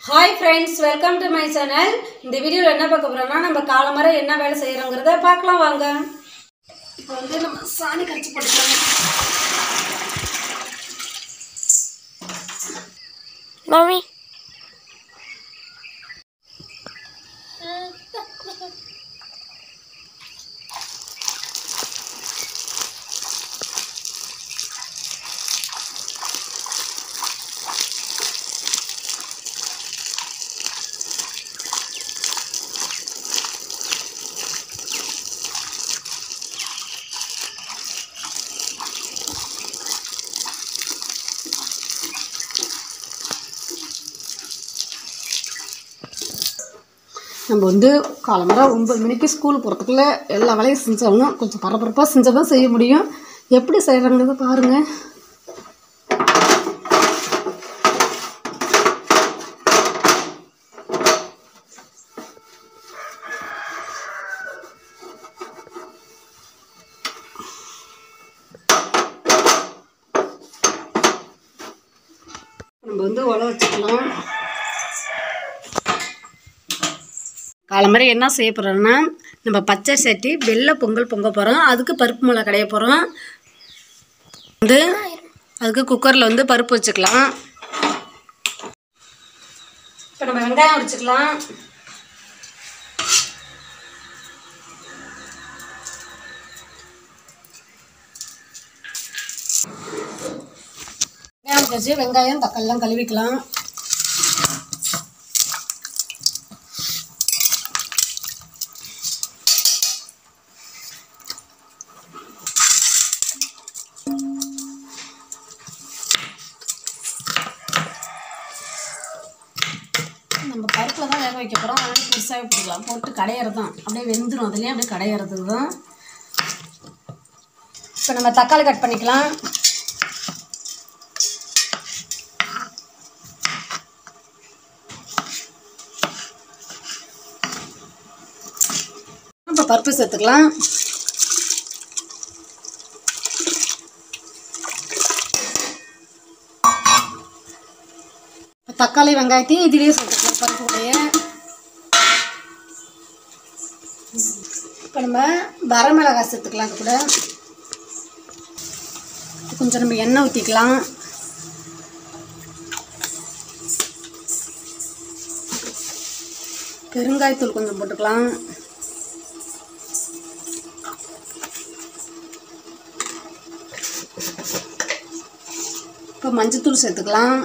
Hi friends welcome to my channel இந்த வீடியோவில் என்ன பார்க்க போகிறோம்னா நம்ம காலமர என்ன வேலை செய்கிறோங்கிறத பார்க்கலாம் வாங்க இப்போ வந்து நம்ம சாணி கரைச்சி போட்டுக்கலாம் மம்மி நம்ம வந்து காலமர ஒன்பது மணிக்கு ஸ்கூல் போகிறதுக்குள்ள எல்லா வேலையும் செஞ்சாலும் கொஞ்சம் பரபரப்பாக செஞ்சால் தான் செய்ய முடியும் எப்படி செய்கிறாங்கிறத பாருங்கள் நம்ம வந்து உழ வச்சுக்கலாம் காலம்பரை என்ன செய்ய போகிறோம்னா நம்ம பச்சை சட்டி வெள்ளை பொங்கல் பொங்க போகிறோம் அதுக்கு பருப்பு மிளகா கடைய போகிறோம் வந்து அதுக்கு குக்கரில் வந்து பருப்பு வச்சுக்கலாம் இப்போ நம்ம வெங்காயம் வச்சுக்கலாம் வெங்காயம் வச்சு வெங்காயம் தக்காளிலாம் கழுவிக்கலாம் நம்ம பருப்பில் தான் வேக வைக்க போகிறோம் அதனால பெருசாகவே போட்டுக்கலாம் போட்டு கடையிறது தான் அப்படியே வெந்துடும் அதுலேயே அப்படியே கடையிறது தான் இப்போ நம்ம தக்காளி கட் பண்ணிக்கலாம் இப்போ பருப்பு சேர்த்துக்கலாம் தக்காளி வெங்காயத்தையும் இதுலேயே சேர்த்துக்கலாம் பருப்பு கூடயே இப்போ நம்ம வரமிளகாய் சேர்த்துக்கலாம் இது கூட கொஞ்சம் நம்ம எண்ணெய் ஊற்றிக்கலாம் பெருங்காயத்தூள் கொஞ்சம் போட்டுக்கலாம் இப்போ மஞ்சத்தூள் சேர்த்துக்கலாம்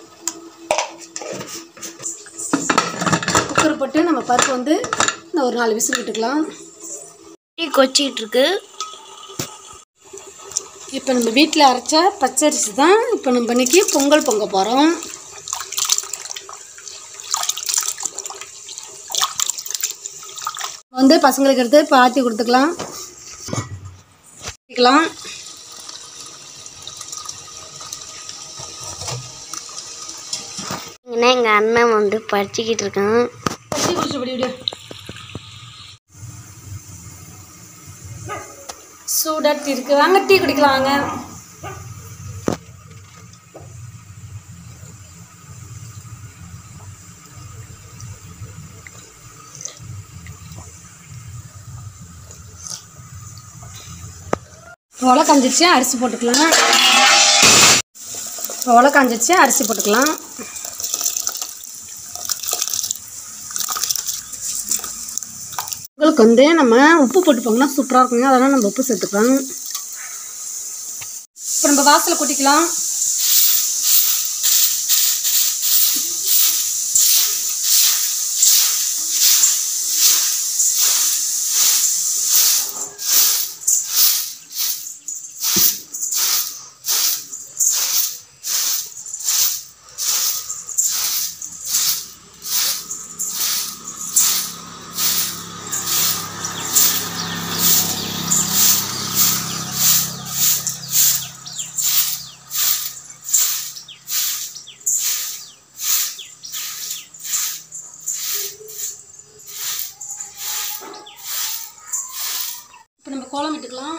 குக்கர் போட்டு நம்ம பருப்பு வந்து இந்த ஒரு நாலு விசில் விட்டுக்கலாம் டீ கொச்சிட்டு இருக்கு இப்போ நம்ம வீட்டில் அரைச்ச பச்சரிசி தான் இப்போ நம்ம இன்னைக்கு பொங்கல் பொங்க போகிறோம் வந்து பசங்களுக்கு எடுத்து இப்போ ஆற்றி கொடுத்துக்கலாம் ஊத்திக்கலாம். இங்கன்னா எங்கள் அண்ணன் வந்து படிச்சுக்கிட்டு இருக்கான் டீ குடிச்சபடி விடு சூடாக டீ இருக்கு வாங்க டீ குடிக்கலாம் வாங்க ஒலை காஞ்சிச்சு அரிசி போட்டுக்கலாம் ஒலை காஞ்சிச்சு அரிசி போட்டுக்கலாம் உங்களுக்கு வந்து நம்ம உப்பு போட்டு போங்கன்னா சூப்பராக இருக்குங்க அதெல்லாம் நம்ம உப்பு சேர்த்துக்கலாம் இப்போ நம்ம வாசலை கொட்டிக்கலாம் இப்போ நம்ம கோலம் இட்டுக்கலாம்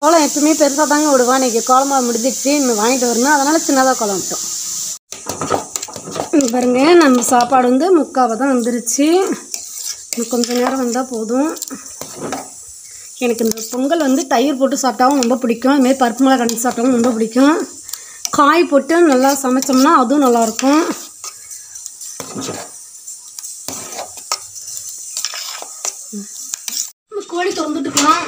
கோலம் எப்பவுமே பெருசாக தாங்க விடுவான் இன்றைக்கி கோலமாக முடிஞ்சிடுச்சு இன்னும் வாங்கிட்டு வரணும் அதனால் சின்னதாக கோலம் விட்டோம் இங்க பாருங்க நம்ம சாப்பாடு வந்து முக்காவை தான் வந்துருச்சு இன்னும் கொஞ்சம் நேரம் வந்தால் போதும் எனக்கு இந்த பொங்கல் வந்து தயிர் போட்டு சாப்பிட்டாவும் ரொம்ப பிடிக்கும் இதுமாரி பருப்பு மிளகா கடிச்சு சாப்பிட்டாவும் ரொம்ப பிடிக்கும் காய் போட்டு நல்லா சமைச்சோம்னா அதுவும் நல்லாயிருக்கும் கோழி திறந்துட்டுக்கலாம்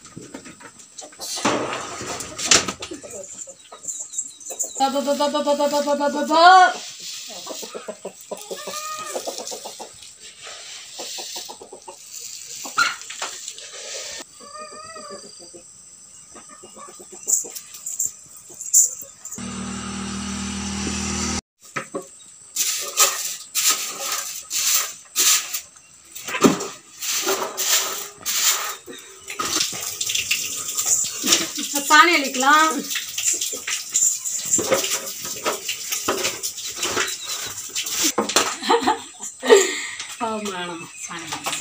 சாணி அழிக்கலாம் ஆமா ஆமா சாணி அழிக்கலாம்.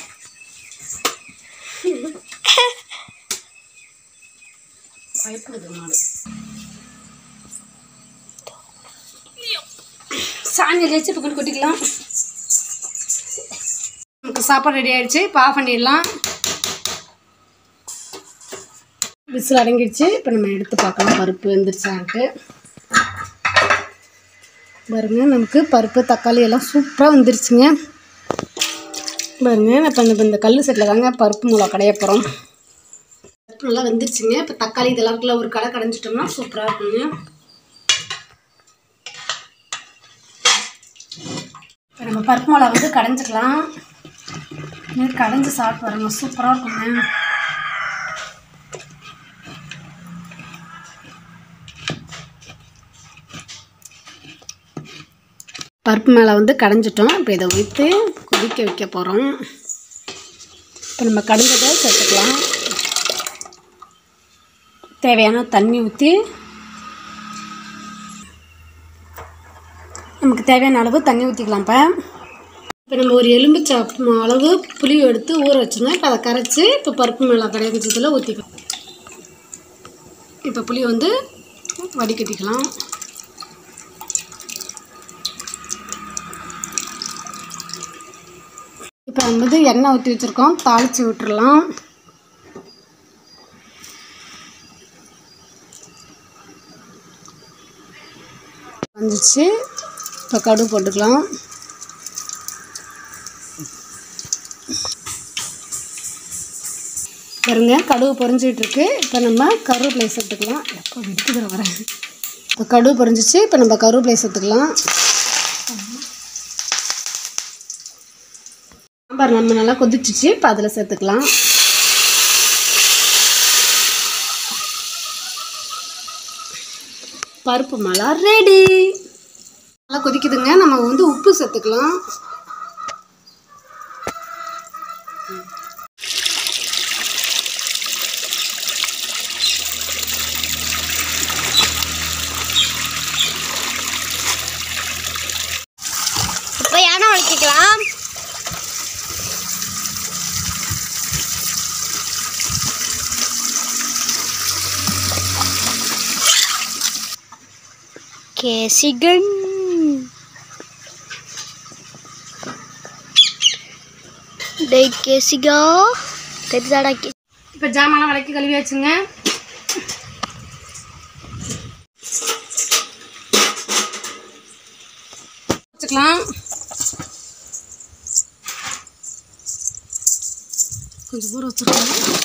பயப்படுது மாடு சாணி அழிச்சு இப்போ கொண்டு கொட்டிக்கலாம் நமக்கு சாப்பாடு ரெடி ஆயிடுச்சு இப்போ ஆஃப் பண்ணிடலாம் விசில் அடங்கிடுச்சு இப்போ நம்ம எடுத்து பார்க்கலாம் பருப்பு வெந்துருச்சான்ட்டு பாருங்க நமக்கு பருப்பு தக்காளி எல்லாம் சூப்பராக வந்துருச்சுங்க பாருங்க இப்போ இந்த இந்த கல் செட்டில் தாங்க பருப்பு மூலம் கடைய போகிறோம் பருப்பு நல்லா வெந்துருச்சுங்க இப்போ தக்காளி இதெல்லாம் இருக்குல்ல ஒரு கடை கடைஞ்சிட்டோம்னா சூப்பராக இருக்குங்க இப்போ நம்ம பருப்பு மிளகா வந்து கடைஞ்சிக்கலாம் இது கடைஞ்சி சாப்பிட்டு வரணும் சூப்பராக இருக்குங்க பருப்பு மேலே வந்து கடைஞ்சிட்டோம் இப்போ இதை ஊற்றி கொதிக்க வைக்க போகிறோம் இப்போ நம்ம கடைஞ்சதை சேர்த்துக்கலாம் தேவையான தண்ணி ஊற்றி நமக்கு தேவையான அளவு தண்ணி ஊற்றிக்கலாம் இப்போ இப்போ நம்ம ஒரு எலும்பு அளவு புளி எடுத்து ஊற வச்சுருந்தோம் இப்போ அதை கரைச்சி இப்போ பருப்பு மேலே கடைஞ்சதில் ஊற்றிக்கலாம் இப்போ புளி வந்து வடிகட்டிக்கலாம் இப்போ வந்து எண்ணெய் ஊற்றி வச்சுருக்கோம் தாளித்து விட்டுறலாம் வந்துச்சு இப்போ கடுகு போட்டுக்கலாம் பாருங்க கடுகு பொரிஞ்சிட்டு இருக்கு இப்போ நம்ம கருவேப்பிலை சேர்த்துக்கலாம் எப்போ வெடிக்குதுல வரேன் இப்போ கடுகு பொரிஞ்சிச்சு இப்போ நம்ம கருவேப்பிலை சேர்த்துக்கலாம் சாம்பார் நம்ம நல்லா கொதிச்சிச்சு இப்போ அதில் சேர்த்துக்கலாம் பருப்பு மலா ரெடி நல்லா கொதிக்குதுங்க நம்ம வந்து உப்பு சேர்த்துக்கலாம் இப்போ யானை வளர்த்திக்கலாம் கேசிகன் டேய் கேசிகா தெரிஞ்சாடா கே இப்போ ஜாமான்லாம் விளக்கி கழுவியாச்சுங்க வச்சுக்கலாம் கொஞ்சம் ஊற வச்சுருக்கோம்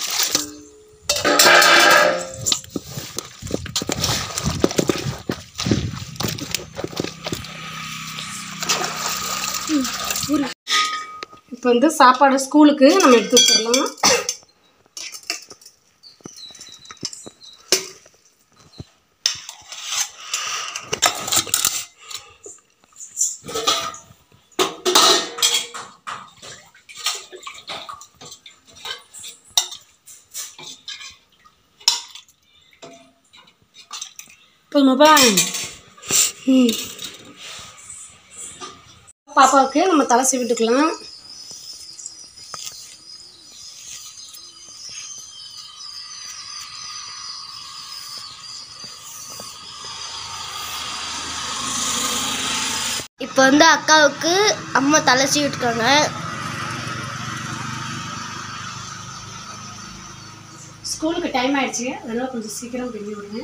இப்போ வந்து சாப்பாடு ஸ்கூலுக்கு நம்ம எடுத்து வச்சிடலாம் போதுமாப்பா ம் பாப்பாவுக்கு நம்ம தலை சீவிட்டுக்கலாம் வந்து அக்காவுக்கு அம்மா தலை சீவிட்டுருக்காங்க ஸ்கூலுக்கு டைம் ஆயிடுச்சு அதனால் கொஞ்சம் சீக்கிரம் பண்ணி விடுங்க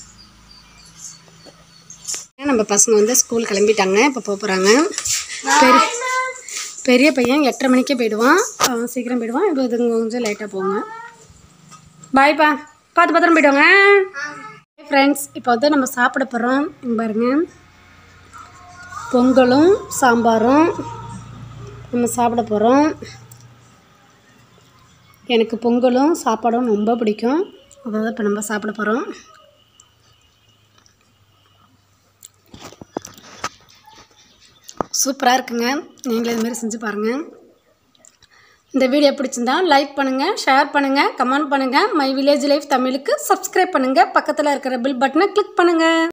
நம்ம பசங்க வந்து ஸ்கூல் கிளம்பிட்டாங்க இப்போ போக போகிறாங்க பெரிய பெரிய பையன் எட்டரை மணிக்கே போயிடுவான் அவன் சீக்கிரம் போயிடுவான் இப்போ இதுங்க கொஞ்சம் லைட்டாக போங்க பாய்ப்பா பார்த்து பத்திரம் போயிடுவாங்க ஃப்ரெண்ட்ஸ் இப்போ வந்து நம்ம சாப்பிட போகிறோம் இங்கே பாருங்க பொங்கலும் சாம்பாரும் நம்ம சாப்பிட போகிறோம் எனக்கு பொங்கலும் சாப்பாடும் ரொம்ப பிடிக்கும் அதாவது இப்போ நம்ம சாப்பிட போகிறோம் சூப்பராக இருக்குங்க நீங்களும் இதுமாரி செஞ்சு பாருங்கள் இந்த வீடியோ பிடிச்சிருந்தா லைக் பண்ணுங்கள் ஷேர் பண்ணுங்கள் கமெண்ட் பண்ணுங்கள் மை வில்லேஜ் லைஃப் தமிழுக்கு சப்ஸ்கிரைப் பண்ணுங்கள் பக்கத்தில் இருக்கிற பில் பட்டனை கிளிக் பண்ணுங்கள்